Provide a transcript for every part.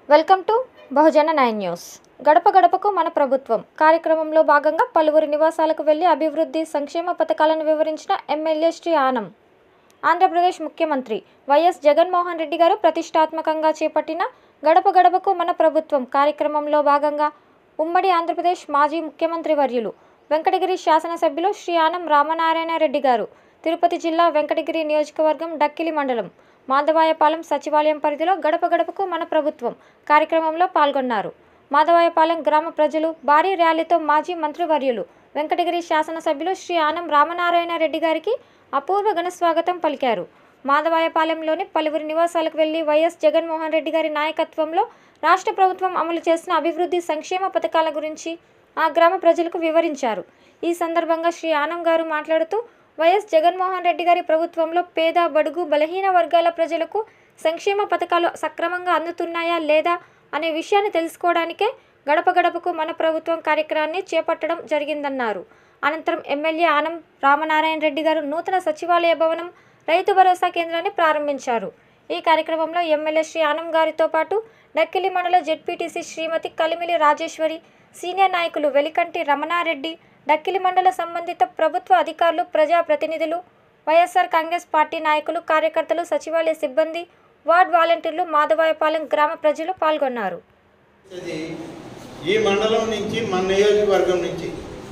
welcome to Bahujana nine news గడప గడపకు మన ప్రభుత్వం కార్యక్రమంలో భాగంగా పలువురు నివాసాలకు వెళ్లి అభివృద్ధి సంక్షేమ పథకాలను వివరించిన ఎమ్మెల్యే శ్రీ ఆనం ఆంధ్రప్రదేశ్ ముఖ్యమంత్రి వైఎస్ జగన్మోహన్ రెడ్డి గారు ప్రతిష్టాత్మకంగా చేపట్టిన గడప గడపకు మన ప్రభుత్వం కార్యక్రమంలో భాగంగా ఉమ్మడి ఆంధ్రప్రదేశ్ మాజీ ముఖ్యమంత్రి వర్యులు వెంకటగిరి శాసనసభ్యులు శ్రీ ఆనం రామనారాయణ రెడ్డి గారు తిరుపతి జిల్లా వెంకటగిరి నియోజకవర్గం డక్కిలి మండలం మాధవాయపాలెం సచివాలయం పరిధిలో గడప గడపకు మన ప్రభుత్వం కార్యక్రమంలో పాల్గొన్నారు మాధవాయపాలెం గ్రామ ప్రజలు భారీ ర్యాలీతో మాజీ మంత్రివర్యులు వెంకటగిరి శాసనసభ్యులు శ్రీ ఆనం రామనారాయణ రెడ్డి గారికి అపూర్వ ఘన స్వాగతం పలికారు మాధవాయపాలెంలోని పలువురు నివాసాలకు వెళ్లి వైఎస్ జగన్మోహన్ రెడ్డి గారి నాయకత్వంలో రాష్ట్ర ప్రభుత్వం అమలు చేసిన అభివృద్ధి సంక్షేమ పథకాల గురించి ఆ గ్రామ ప్రజలకు వివరించారు ఈ సందర్భంగా శ్రీ ఆనం గారు మాట్లాడుతూ వైఎస్ జగన్మోహన్ రెడ్డి గారి ప్రభుత్వంలో పేద బడుగు బలహీన వర్గాల ప్రజలకు సంక్షేమ పథకాలు సక్రమంగా అందుతున్నాయా లేదా అనే విషయాన్ని తెలుసుకోవడానికే గడప గడపకు మన ప్రభుత్వం కార్యక్రమాన్ని చేపట్టడం జరిగిందన్నారు అనంతరం ఎమ్మెల్యే ఆనం రామనారాయణ రెడ్డి గారు నూతన సచివాలయ భవనం రైతు భరోసా కేంద్రాన్ని ప్రారంభించారు ఈ కార్యక్రమంలో ఎమ్మెల్యే శ్రీ ఆనం గారితో పాటు డక్కిలి మండల జెడ్పీటీసీ శ్రీమతి కలిమిలి రాజేశ్వరి సీనియర్ నాయకులు వెలికంటి రమణారెడ్డి డక్కిలి మండల సంబంధిత ప్రభుత్వ అధికారులు ప్రజాప్రతినిధులు వైఎస్ఆర్ కాంగ్రెస్ పార్టీ నాయకులు కార్యకర్తలు సచివాలయ సిబ్బంది వార్డ్ వాలంటీర్లు మాధవాయపాలెం గ్రామ ప్రజలు పాల్గొన్నారు ఇది ఈ మండలం నుంచి మన నియోజకవర్గం నుంచి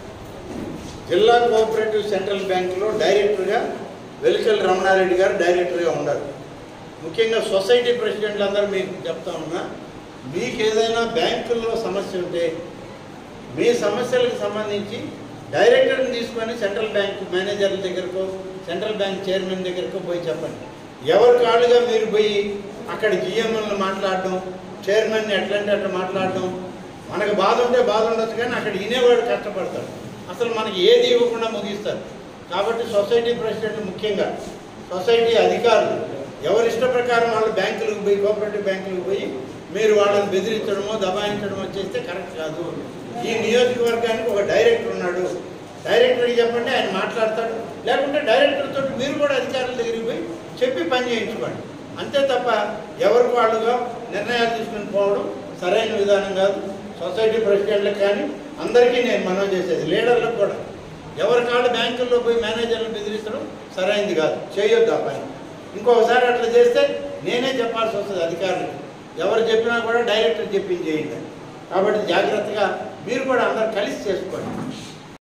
జిల్లా కోఆపరేటివ్ సెంట్రల్ బ్యాంకులో డైరెక్టర్గా వెలికల్ రమణారెడ్డి గారు డైరెక్టర్గా ఉన్నారు ముఖ్యంగా సొసైటీ ప్రెసిడెంట్లు అందరూ మీకు చెప్తా ఉన్నా మీకు ఏదైనా బ్యాంకుల్లో సమస్య ఉంటే మీ సమస్యలకు సంబంధించి డైరెక్టర్ని తీసుకొని సెంట్రల్ బ్యాంక్ మేనేజర్ల దగ్గరకు సెంట్రల్ బ్యాంక్ చైర్మన్ దగ్గరకు పోయి చెప్పండి ఎవరి కాళ్ళుగా మీరు పోయి అక్కడ జిఎంఎల్ని మాట్లాడడం చైర్మన్ని ఎట్లంటే అట్లా మాట్లాడడం మనకు బాధ ఉంటే బాధ ఉండొచ్చు కానీ అక్కడ వినేవాడు కష్టపడతాడు అసలు మనకి ఏది ఇవ్వకుండా ముగిస్తారు కాబట్టి సొసైటీ ప్రెసిడెంట్ ముఖ్యంగా సొసైటీ అధికారులు ఎవరి ఇష్ట ప్రకారం వాళ్ళు బ్యాంకులకు పోయి కోఆపరేటివ్ బ్యాంకులకు పోయి మీరు వాళ్ళని బెదిరించడమో దబాయించడమో చేస్తే కరెక్ట్ కాదు ఈ నియోజకవర్గానికి ఒక డైరెక్టర్ ఉన్నాడు డైరెక్టర్కి చెప్పండి ఆయన మాట్లాడతాడు లేకుంటే డైరెక్టర్ తోటి మీరు కూడా అధికారుల దగ్గరికి పోయి చెప్పి పని చేయించుకోండి అంతే తప్ప ఎవరికి వాళ్ళుగా నిర్ణయాలు తీసుకుని పోవడం సరైన విధానం కాదు సొసైటీ ప్రెసిడెంట్లకు కానీ అందరికీ నేను మనవి చేసేది లీడర్లకు కూడా ఎవరి కాళ్ళు బ్యాంకుల్లో పోయి మేనేజర్లు బెదిరించడం సరైనది కాదు చేయొద్దు ఆ పని ఇంకొకసారి అట్లా చేస్తే నేనే చెప్పాల్సి వస్తుంది అధికారులకు ఎవరు చెప్పినా కూడా డైరెక్టర్ చెప్పింది చేయండి కాబట్టి జాగ్రత్తగా మీరు కూడా అందరు కలిసి చేసుకోండి